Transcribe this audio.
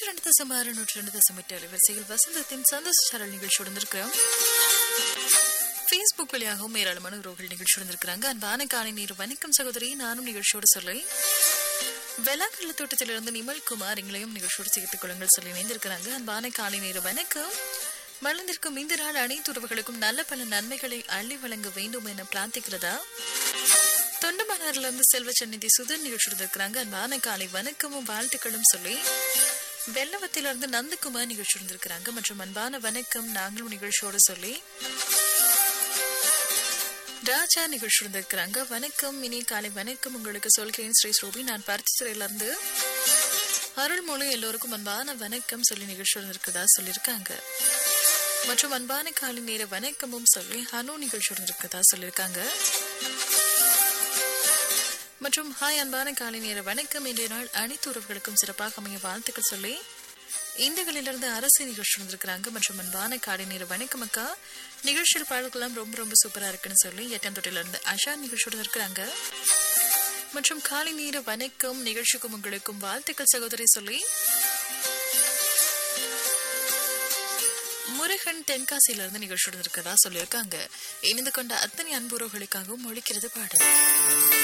நூற்றி ரெண்டு தசம் ஆறு நூற்றி ரெண்டு தசம் எட்டு அலைவரிசையில் வசந்தத்தின் சந்தோஷ சாரல் நிகழ்ச்சியோடு இருக்கிறோம் ஃபேஸ்புக் வழியாகவும் ஏராளமான உறவுகள் நிகழ்ச்சியோடு இருக்கிறாங்க அன்பான காலை நீர் வணக்கம் சகோதரி நானும் நிகழ்ச்சியோடு சொல்லி வெள்ளாக்கல்ல தோட்டத்திலிருந்து நிமல் குமார் எங்களையும் நிகழ்ச்சியோடு சேர்த்துக் கொள்ளுங்கள் சொல்லி இணைந்திருக்கிறாங்க அன்பான காலை நேர வணக்கம் மலர்ந்திருக்கும் இந்த நாள் அனைத்து உறவுகளுக்கும் நல்ல பல நன்மைகளை அள்ளி வழங்க வேண்டும் என பிரார்த்திக்கிறதா தொண்டமனார்ல இருந்து செல்வ சந்நிதி சுதர் நிகழ்ச்சியோடு இருக்கிறாங்க அன்பான காலை வணக்கமும் வாழ்த்துக்களும் சொல்லி வெள்ளவத்திலிருந்து நந்தகுமார் நிகழ்ச்சியோடு இருக்கிறாங்க மற்றும் அன்பான வணக்கம் நாங்களும் நிகழ்ச்சியோடு சொல்லி ராஜா நிகழ்ச்சி இருக்கிறாங்க வணக்கம் இனி காலை வணக்கம் உங்களுக்கு சொல்கிறேன் ஸ்ரீ ஸ்ரூபி நான் பருத்தித்துறையில இருந்து அருள்மொழி எல்லோருக்கும் அன்பான வணக்கம் சொல்லி நிகழ்ச்சி இருக்கிறதா சொல்லியிருக்காங்க மற்றும் அன்பான காலை நேர வணக்கமும் சொல்லி ஹனு நிகழ்ச்சியுடன் இருக்கிறதா சொல்லியிருக்காங்க மற்றும் ஹாய் அன்பான காலை நேர வணக்கம் இன்றைய நாள் அனைத்து உறவுகளுக்கும் சிறப்பாக அமைய வாழ்த்துக்கள் சொல்லி இந்துகளிலிருந்து அரசு நிகழ்ச்சி வந்திருக்கிறாங்க மற்றும் அன்பான காலை நேர வணக்கம் அக்கா நிகழ்ச்சியில் பாடல்கள்லாம் ரொம்ப ரொம்ப சூப்பரா இருக்குன்னு சொல்லி எட்டந்தொட்டில இருந்து அஷா நிகழ்ச்சியோட இருக்கிறாங்க மற்றும் காலை நேர வணக்கம் நிகழ்ச்சிக்கும் உங்களுக்கும் வாழ்த்துக்கள் சகோதரி சொல்லி முருகன் தென்காசியில இருந்து நிகழ்ச்சியோட இருக்கிறதா சொல்லியிருக்காங்க இணைந்து கொண்ட அத்தனை அன்புறவுகளுக்காகவும் ஒழிக்கிறது பாடல்